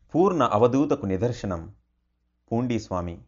పూర్ణ అవధూతకు నిదర్శనం పూండీ స్వామి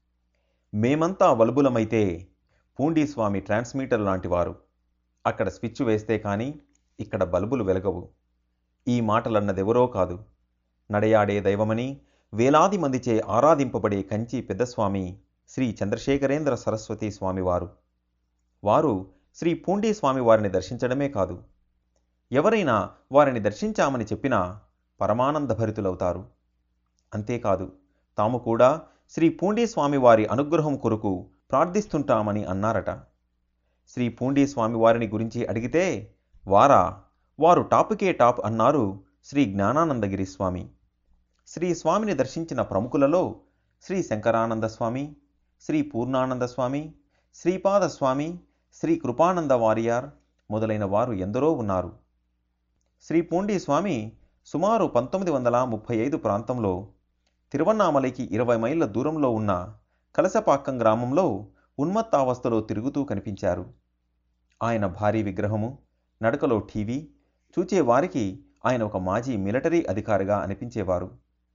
మేమంతా వలుబులమైతే పూండీ స్వామి ట్రాన్స్మీటర్ లాంటివారు అక్కడ స్విచ్ వేస్తే కానీ ఇక్కడ బల్బులు వెలగవు ఈ మాటలన్నదెవరో కాదు నడయాడే దైవమని వేలాది మందిచే ఆరాధింపబడే కంచి పెద్దస్వామి శ్రీ చంద్రశేఖరేంద్ర సరస్వతి స్వామివారు వారు శ్రీ పూండీ స్వామి వారిని దర్శించడమే కాదు ఎవరైనా వారిని దర్శించామని చెప్పినా పరమానందభరితులవుతారు అంతేకాదు తాము కూడా శ్రీ పూండీ స్వామి వారి అనుగ్రహం కొరకు ప్రార్థిస్తుంటామని అన్నారట శ్రీ పూండీ స్వామి వారిని గురించి అడిగితే వారా వారు టాపుకే టాప్ అన్నారు శ్రీ జ్ఞానానందగిరి స్వామి శ్రీ స్వామిని దర్శించిన ప్రముఖులలో శ్రీ శంకరానంద స్వామి శ్రీ పూర్ణానంద స్వామి శ్రీపాద స్వామి శ్రీ కృపానంద వారియార్ మొదలైన వారు ఎందరో ఉన్నారు శ్రీ పూండీ స్వామి సుమారు పంతొమ్మిది వందల ముప్పై ఐదు ప్రాంతంలో తిరువన్నామలైకి ఇరవై మైళ్ళ దూరంలో ఉన్న కలసపాక్కం గ్రామంలో ఉన్మత్తావస్థలో తిరుగుతూ కనిపించారు ఆయన భారీ విగ్రహము నడకలో టీవీ చూచే వారికి ఆయన ఒక మాజీ మిలిటరీ అధికారిగా అనిపించేవారు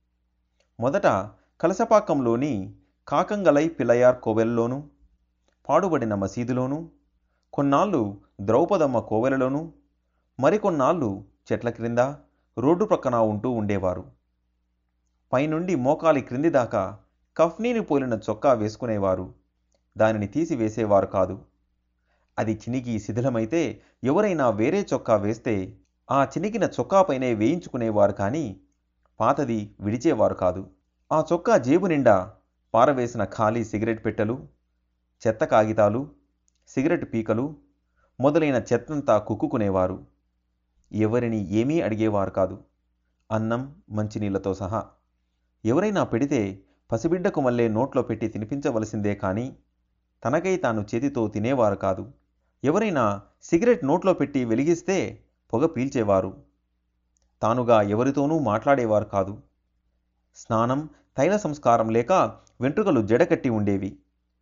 మొదట కలసపాకంలోని కాకంగలై పిల్లయార్ కోవెలలోను పాడుబడిన మసీదులోను కొన్నాళ్ళు ద్రౌపదమ్మ కోవెలలోను మరికొన్నాళ్ళు చెట్ల క్రింద రోడ్డు ప్రక్కన ఉంటూ ఉండేవారు పైనుండి మోకాలి క్రింది దాకా కఫ్నీని పోలిన చొక్కా వేసుకునేవారు దానిని తీసివేసేవారు కాదు అది చినిగి శిథిలమైతే ఎవరైనా వేరే చొక్కా వేస్తే ఆ చినిగిన చొక్కాపైనే వేయించుకునేవారు కానీ పాతది విడిచేవారు కాదు ఆ చొక్కా జేబు నిండా పారవేసిన ఖాళీ సిగరెట్ పెట్టెలు చెత్త కాగితాలు సిగరెట్ పీకలు మొదలైన చెత్తంతా కుక్కుకునేవారు ఎవరిని ఏమీ అడిగేవారు కాదు అన్నం మంచినీళ్లతో సహా ఎవరైనా పెడితే పసిబిడ్డకు మళ్ళీ నోట్లో పెట్టి తినిపించవలసిందే కానీ తనకై తాను చేతితో తినేవారు కాదు ఎవరైనా సిగరెట్ నోట్లో పెట్టి వెలిగిస్తే పొగ పీల్చేవారు తానుగా ఎవరితోనూ మాట్లాడేవారు కాదు స్నానం తైల సంస్కారం లేక వెంట్రుకలు జడకట్టి ఉండేవి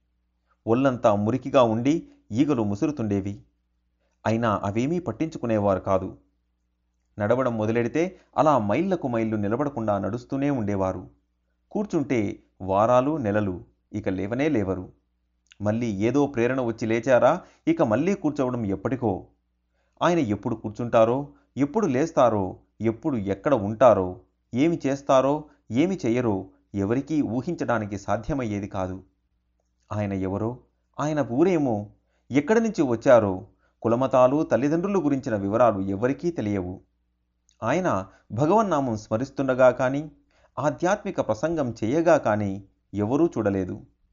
ఒళ్ళంతా మురికిగా ఉండి ఈగలు ముసురుతుండేవి అయినా అవేమీ పట్టించుకునేవారు కాదు నడవడం మొదలెడితే అలా మైళ్ళకు మైళ్ళు నిలబడకుండా నడుస్తూనే ఉండేవారు కూర్చుంటే వారాలు నెలలు ఇక లేవనే లేవరు మళ్ళీ ఏదో ప్రేరణ వచ్చి లేచారా ఇక మళ్ళీ కూర్చోవడం ఎప్పటికో ఆయన ఎప్పుడు కూర్చుంటారో ఎప్పుడు లేస్తారో ఎప్పుడు ఎక్కడ ఉంటారో ఏమి చేస్తారో ఏమి చెయ్యరో ఎవరికీ ఊహించడానికి సాధ్యమయ్యేది కాదు ఆయన ఎవరో ఆయన ఊరేమో ఎక్కడి నుంచి వచ్చారో కులమతాలు తల్లిదండ్రుల గురించిన వివరాలు ఎవరికీ తెలియవు ఆయన భగవన్నామం స్మరిస్తుండగా కానీ ఆధ్యాత్మిక ప్రసంగం చేయగా కానీ ఎవరూ చూడలేదు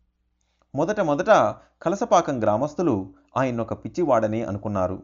మొదట మొదట కలసపాకం గ్రామస్తులు ఆయన్నొక పిచ్చివాడనే అనుకున్నారు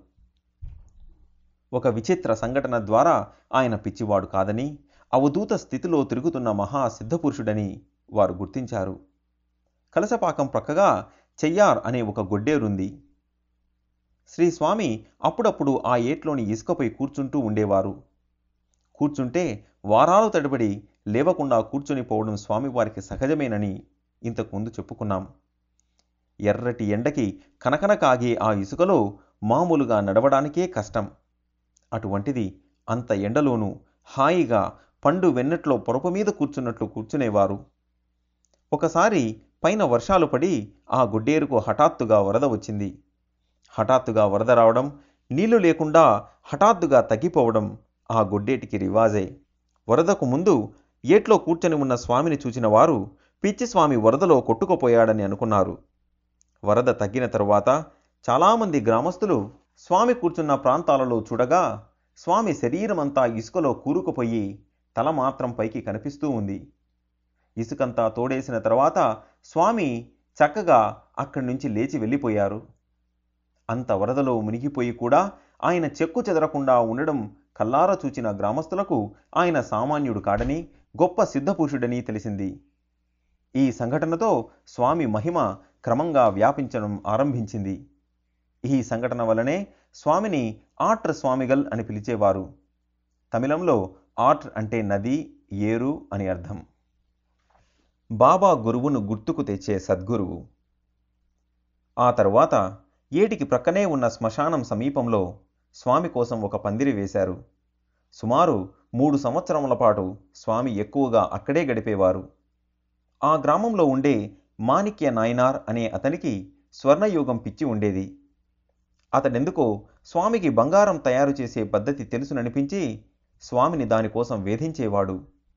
ఒక విచిత్ర సంఘటన ద్వారా ఆయన పిచ్చివాడు కాదని అవధూత స్థితిలో తిరుగుతున్న మహా సిద్ధపురుషుడని వారు గుర్తించారు కలసపాకం ప్రక్కగా చెయ్యార్ అనే ఒక గొడ్డేరుంది శ్రీ స్వామి అప్పుడప్పుడు ఆ ఏట్లోని ఇసుకపై కూర్చుంటూ ఉండేవారు కూర్చుంటే వారాలు తడబడి లేవకుండా కూర్చుని పోవడం స్వామివారికి సహజమేనని ఇంతకుముందు చెప్పుకున్నాం ఎర్రటి ఎండకి కనకన కాగే ఆ ఇసుకలో మామూలుగా నడవడానికే కష్టం అటువంటిది అంత ఎండలోనూ హాయిగా పండు వెన్నట్లో పొరప మీద కూర్చున్నట్లు కూర్చునేవారు ఒకసారి పైన వర్షాలు పడి ఆ గుడ్డేరుకు హఠాత్తుగా వరద వచ్చింది హఠాత్తుగా వరద రావడం నీళ్లు లేకుండా హఠాత్తుగా తగ్గిపోవడం ఆ గొడ్డేటికి రివాజే వరదకు ముందు ఏట్లో కూర్చొని ఉన్న స్వామిని చూచిన వారు పిచ్చి స్వామి వరదలో కొట్టుకుపోయాడని అనుకున్నారు వరద తగ్గిన తరువాత చాలామంది గ్రామస్తులు స్వామి కూర్చున్న ప్రాంతాలలో చూడగా స్వామి శరీరమంతా ఇసుకలో కూరుకుపోయి తల మాత్రం పైకి కనిపిస్తూ ఉంది ఇసుకంతా తోడేసిన తర్వాత స్వామి చక్కగా అక్కడి నుంచి లేచి వెళ్ళిపోయారు అంత వరదలో మునిగిపోయి కూడా ఆయన చెక్కు చెదరకుండా ఉండడం కల్లారా చూచిన గ్రామస్తులకు ఆయన సామాన్యుడు కాడని గొప్ప సిద్ధపురుషుడని తెలిసింది ఈ సంఘటనతో స్వామి మహిమ క్రమంగా వ్యాపించడం ఆరంభించింది ఈ సంఘటన వలనే స్వామిని ఆట్ర్ స్వామిగల్ అని పిలిచేవారు తమిళంలో ఆట్ర్ అంటే నది ఏరు అని అర్థం బాబా గురువును గుర్తుకు తెచ్చే సద్గురువు ఆ తరువాత ఏటికి ప్రక్కనే ఉన్న శ్మశానం సమీపంలో స్వామి కోసం ఒక పందిరి వేశారు సుమారు మూడు సంవత్సరముల పాటు స్వామి ఎక్కువగా అక్కడే గడిపేవారు ఆ గ్రామంలో ఉండే మాణిక్య నాయనార్ అనే అతనికి స్వర్ణయోగం పిచ్చి ఉండేది అతడెందుకో స్వామికి బంగారం తయారు చేసే పద్ధతి తెలుసుననిపించి స్వామిని దానికోసం వేధించేవాడు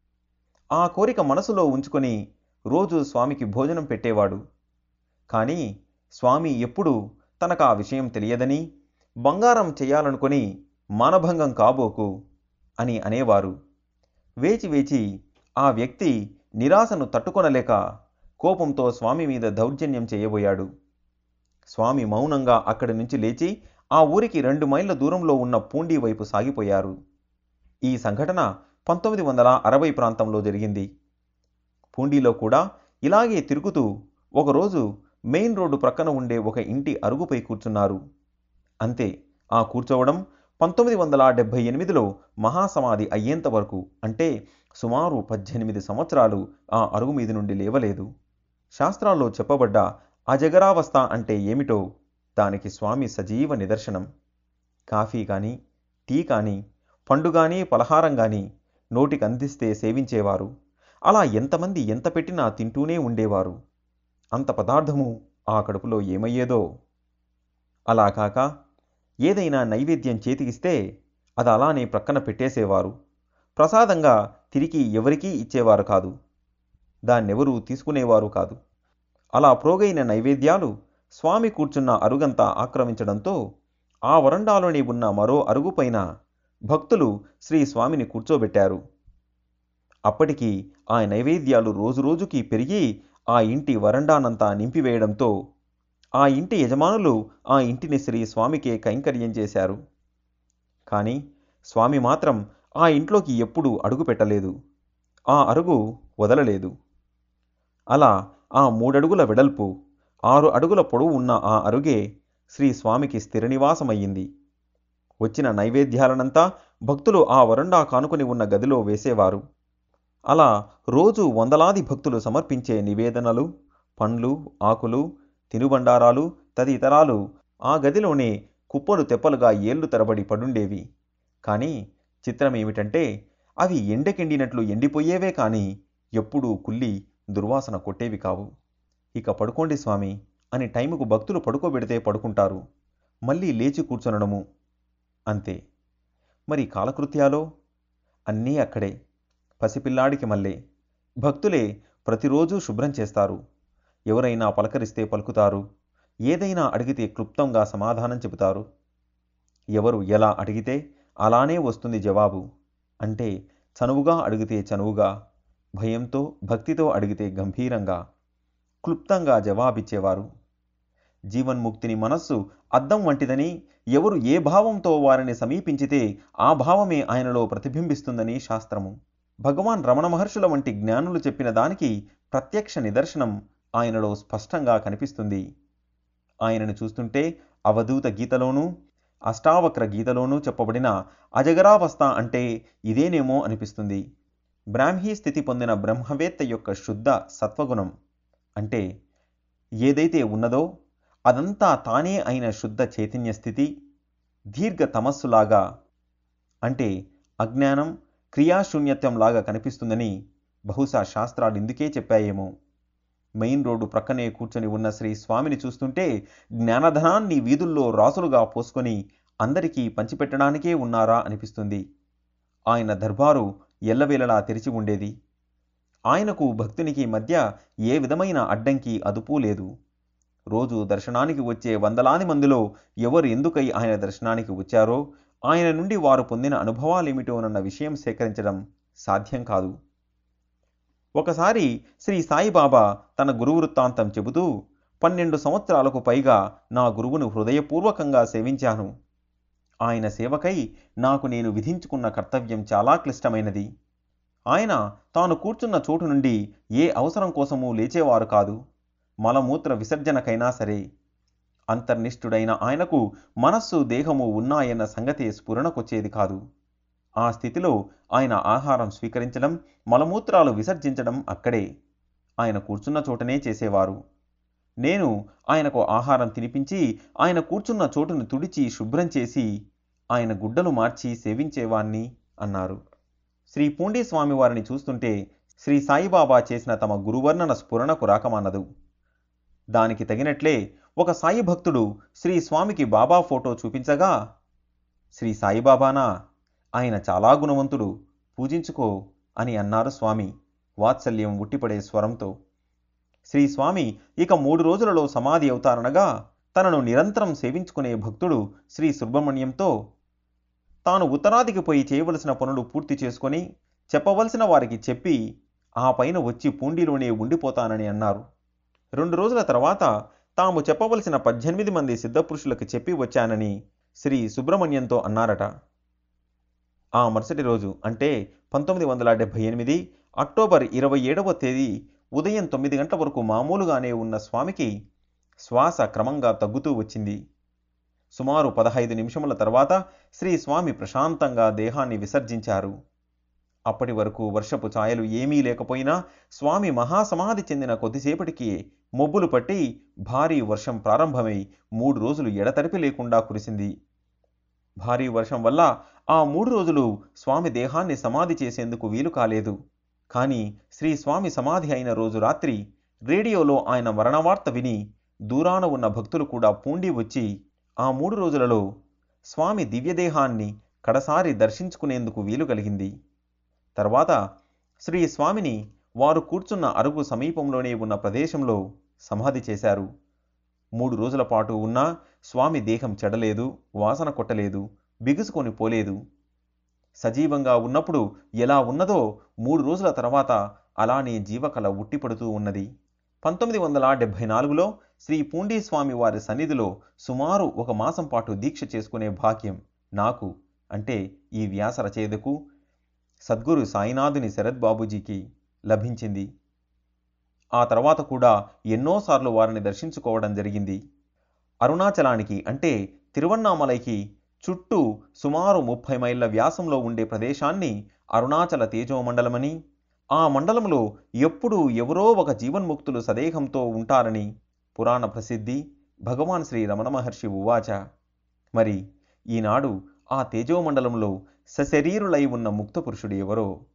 ఆ కోరిక మనసులో ఉంచుకొని రోజు స్వామికి భోజనం పెట్టేవాడు కానీ స్వామి ఎప్పుడూ తనకు ఆ విషయం తెలియదని బంగారం చేయాలనుకొని మానభంగం కాబోకు అని అనేవారు వేచి వేచి ఆ వ్యక్తి నిరాశను తట్టుకొనలేక కోపంతో స్వామి మీద దౌర్జన్యం చేయబోయాడు స్వామి మౌనంగా అక్కడి నుంచి లేచి ఆ ఊరికి రెండు మైళ్ళ దూరంలో ఉన్న పూండి వైపు సాగిపోయారు ఈ సంఘటన పంతొమ్మిది వందల అరవై ప్రాంతంలో జరిగింది పూండిలో కూడా ఇలాగే తిరుగుతూ ఒకరోజు మెయిన్ రోడ్డు ప్రక్కన ఉండే ఒక ఇంటి అరుగుపై కూర్చున్నారు అంతే ఆ కూర్చోవడం పంతొమ్మిది వందల డెబ్భై ఎనిమిదిలో మహాసమాధి అయ్యేంత వరకు అంటే సుమారు పద్దెనిమిది సంవత్సరాలు ఆ అరుగు మీద నుండి లేవలేదు శాస్త్రాల్లో చెప్పబడ్డ అజగరావస్థ అంటే ఏమిటో దానికి స్వామి సజీవ నిదర్శనం కాఫీ కానీ టీ కానీ పండు కానీ పలహారం కానీ నోటికి అందిస్తే సేవించేవారు అలా ఎంతమంది ఎంత పెట్టినా తింటూనే ఉండేవారు అంత పదార్థము ఆ కడుపులో ఏమయ్యేదో అలా కాక ఏదైనా నైవేద్యం చేతికిస్తే అది అలానే ప్రక్కన పెట్టేసేవారు ప్రసాదంగా తిరిగి ఎవరికీ ఇచ్చేవారు కాదు దాన్నెవరూ తీసుకునేవారు కాదు అలా ప్రోగైన నైవేద్యాలు స్వామి కూర్చున్న అరుగంతా ఆక్రమించడంతో ఆ వరండాలోనే ఉన్న మరో అరుగుపైన భక్తులు శ్రీ స్వామిని కూర్చోబెట్టారు అప్పటికి ఆ నైవేద్యాలు రోజురోజుకి పెరిగి ఆ ఇంటి వరండానంతా నింపివేయడంతో ఆ ఇంటి యజమానులు ఆ ఇంటిని శ్రీ స్వామికే కైంకర్యం చేశారు కానీ స్వామి మాత్రం ఆ ఇంట్లోకి ఎప్పుడూ అడుగు పెట్టలేదు ఆ అరుగు వదలలేదు అలా ఆ మూడడుగుల వెడల్పు ఆరు అడుగుల పొడవు ఉన్న ఆ అరుగే శ్రీ స్వామికి స్థిర నివాసమయ్యింది వచ్చిన నైవేద్యాలనంతా భక్తులు ఆ వరండా కానుకొని ఉన్న గదిలో వేసేవారు అలా రోజు వందలాది భక్తులు సమర్పించే నివేదనలు పండ్లు ఆకులు తినుబండారాలు తదితరాలు ఆ గదిలోనే కుప్పలు తెప్పలుగా ఏళ్లు తరబడి పడుండేవి కానీ చిత్రమేమిటంటే అవి ఎండకెండినట్లు ఎండిపోయేవే కానీ ఎప్పుడూ కుల్లి దుర్వాసన కొట్టేవి కావు ఇక పడుకోండి స్వామి అని టైముకు భక్తులు పడుకోబెడితే పడుకుంటారు మళ్ళీ లేచి కూర్చొనడము అంతే మరి కాలకృత్యాలో అన్నీ అక్కడే పసిపిల్లాడికి మళ్ళీ భక్తులే ప్రతిరోజు శుభ్రం చేస్తారు ఎవరైనా పలకరిస్తే పలుకుతారు ఏదైనా అడిగితే క్లుప్తంగా సమాధానం చెబుతారు ఎవరు ఎలా అడిగితే అలానే వస్తుంది జవాబు అంటే చనువుగా అడిగితే చనువుగా భయంతో భక్తితో అడిగితే గంభీరంగా క్లుప్తంగా జవాబిచ్చేవారు జీవన్ముక్తిని మనస్సు అద్దం వంటిదని ఎవరు ఏ భావంతో వారిని సమీపించితే ఆ భావమే ఆయనలో ప్రతిబింబిస్తుందని శాస్త్రము భగవాన్ రమణ మహర్షుల వంటి జ్ఞానులు చెప్పిన దానికి ప్రత్యక్ష నిదర్శనం ఆయనలో స్పష్టంగా కనిపిస్తుంది ఆయనను చూస్తుంటే అవధూత గీతలోనూ అష్టావక్ర గీతలోనూ చెప్పబడిన అజగరావస్థ అంటే ఇదేనేమో అనిపిస్తుంది బ్రాహ్మీ స్థితి పొందిన బ్రహ్మవేత్త యొక్క శుద్ధ సత్వగుణం అంటే ఏదైతే ఉన్నదో అదంతా తానే అయిన శుద్ధ చైతన్య స్థితి దీర్ఘ తమస్సులాగా అంటే అజ్ఞానం క్రియాశూన్యత్వంలాగా కనిపిస్తుందని బహుశా శాస్త్రాలు ఇందుకే చెప్పాయేమో మెయిన్ రోడ్డు ప్రక్కనే కూర్చొని ఉన్న శ్రీ స్వామిని చూస్తుంటే జ్ఞానధనాన్ని వీధుల్లో రాసులుగా పోసుకొని అందరికీ పంచిపెట్టడానికే ఉన్నారా అనిపిస్తుంది ఆయన దర్బారు ఎల్లవేళలా తెరిచి ఉండేది ఆయనకు భక్తునికి మధ్య ఏ విధమైన అడ్డంకి అదుపు లేదు రోజు దర్శనానికి వచ్చే వందలాది మందిలో ఎవరు ఎందుకై ఆయన దర్శనానికి వచ్చారో ఆయన నుండి వారు పొందిన అనుభవాలేమిటోనన్న విషయం సేకరించడం సాధ్యం కాదు ఒకసారి శ్రీ సాయిబాబా తన గురువు వృత్తాంతం చెబుతూ పన్నెండు సంవత్సరాలకు పైగా నా గురువును హృదయపూర్వకంగా సేవించాను ఆయన సేవకై నాకు నేను విధించుకున్న కర్తవ్యం చాలా క్లిష్టమైనది ఆయన తాను కూర్చున్న చోటు నుండి ఏ అవసరం కోసమూ లేచేవారు కాదు మలమూత్ర విసర్జనకైనా సరే అంతర్నిష్ఠుడైన ఆయనకు మనస్సు దేహము ఉన్నాయన్న సంగతి స్ఫురణకొచ్చేది కాదు ఆ స్థితిలో ఆయన ఆహారం స్వీకరించడం మలమూత్రాలు విసర్జించడం అక్కడే ఆయన కూర్చున్న చోటనే చేసేవారు నేను ఆయనకు ఆహారం తినిపించి ఆయన కూర్చున్న చోటును తుడిచి శుభ్రం చేసి ఆయన గుడ్డలు మార్చి సేవించేవాణ్ణి అన్నారు శ్రీ పూండి స్వామి వారిని చూస్తుంటే శ్రీ సాయిబాబా చేసిన తమ గురువర్ణన స్ఫురణకు రాకమానదు దానికి తగినట్లే ఒక సాయి భక్తుడు శ్రీ స్వామికి బాబా ఫోటో చూపించగా శ్రీ సాయిబాబానా ఆయన చాలా గుణవంతుడు పూజించుకో అని అన్నారు స్వామి వాత్సల్యం ఉట్టిపడే స్వరంతో శ్రీ స్వామి ఇక మూడు రోజులలో సమాధి అవుతారనగా తనను నిరంతరం సేవించుకునే భక్తుడు శ్రీ సుబ్రహ్మణ్యంతో తాను ఉత్తరాదికి పోయి చేయవలసిన పనులు పూర్తి చేసుకొని చెప్పవలసిన వారికి చెప్పి ఆ పైన వచ్చి పూండిలోనే ఉండిపోతానని అన్నారు రెండు రోజుల తర్వాత తాము చెప్పవలసిన పద్దెనిమిది మంది సిద్ధపురుషులకు చెప్పి వచ్చానని శ్రీ సుబ్రహ్మణ్యంతో అన్నారట ఆ మరుసటి రోజు అంటే పంతొమ్మిది వందల డెబ్భై ఎనిమిది అక్టోబర్ ఇరవై ఏడవ తేదీ ఉదయం తొమ్మిది గంటల వరకు మామూలుగానే ఉన్న స్వామికి శ్వాస క్రమంగా తగ్గుతూ వచ్చింది సుమారు పదహైదు నిమిషముల తర్వాత శ్రీ స్వామి ప్రశాంతంగా దేహాన్ని విసర్జించారు అప్పటి వరకు వర్షపు ఛాయలు ఏమీ లేకపోయినా స్వామి మహాసమాధి చెందిన కొద్దిసేపటికి మొబ్బులు పట్టి భారీ వర్షం ప్రారంభమై మూడు రోజులు ఎడతెరిపి లేకుండా కురిసింది భారీ వర్షం వల్ల ఆ మూడు రోజులు స్వామి దేహాన్ని సమాధి చేసేందుకు వీలు కాలేదు కానీ శ్రీ స్వామి సమాధి అయిన రోజు రాత్రి రేడియోలో ఆయన మరణవార్త విని దూరాన ఉన్న భక్తులు కూడా పూండి వచ్చి ఆ మూడు రోజులలో స్వామి దివ్యదేహాన్ని కడసారి దర్శించుకునేందుకు వీలు కలిగింది తర్వాత శ్రీ స్వామిని వారు కూర్చున్న అరుగు సమీపంలోనే ఉన్న ప్రదేశంలో సమాధి చేశారు మూడు రోజుల పాటు ఉన్నా స్వామి దేహం చెడలేదు వాసన కొట్టలేదు బిగుసుకొని పోలేదు సజీవంగా ఉన్నప్పుడు ఎలా ఉన్నదో మూడు రోజుల తర్వాత అలానే జీవకళ ఉట్టిపడుతూ ఉన్నది పంతొమ్మిది వందల డెబ్భై నాలుగులో శ్రీ పూండీ స్వామి వారి సన్నిధిలో సుమారు ఒక మాసం పాటు దీక్ష చేసుకునే భాగ్యం నాకు అంటే ఈ వ్యాస రచయితకు సద్గురు సాయినాథుని శరత్ బాబూజీకి లభించింది ఆ తర్వాత కూడా ఎన్నోసార్లు వారిని దర్శించుకోవడం జరిగింది అరుణాచలానికి అంటే తిరువన్నామలైకి చుట్టూ సుమారు ముప్పై మైళ్ళ వ్యాసంలో ఉండే ప్రదేశాన్ని అరుణాచల తేజోమండలమని ఆ మండలంలో ఎప్పుడూ ఎవరో ఒక జీవన్ముక్తులు సదేహంతో ఉంటారని పురాణ ప్రసిద్ధి భగవాన్ శ్రీ రమణ మహర్షి ఉవాచ మరి ఈనాడు ఆ తేజోమండలంలో సశరీరులై ఉన్న ముక్త పురుషుడు ఎవరో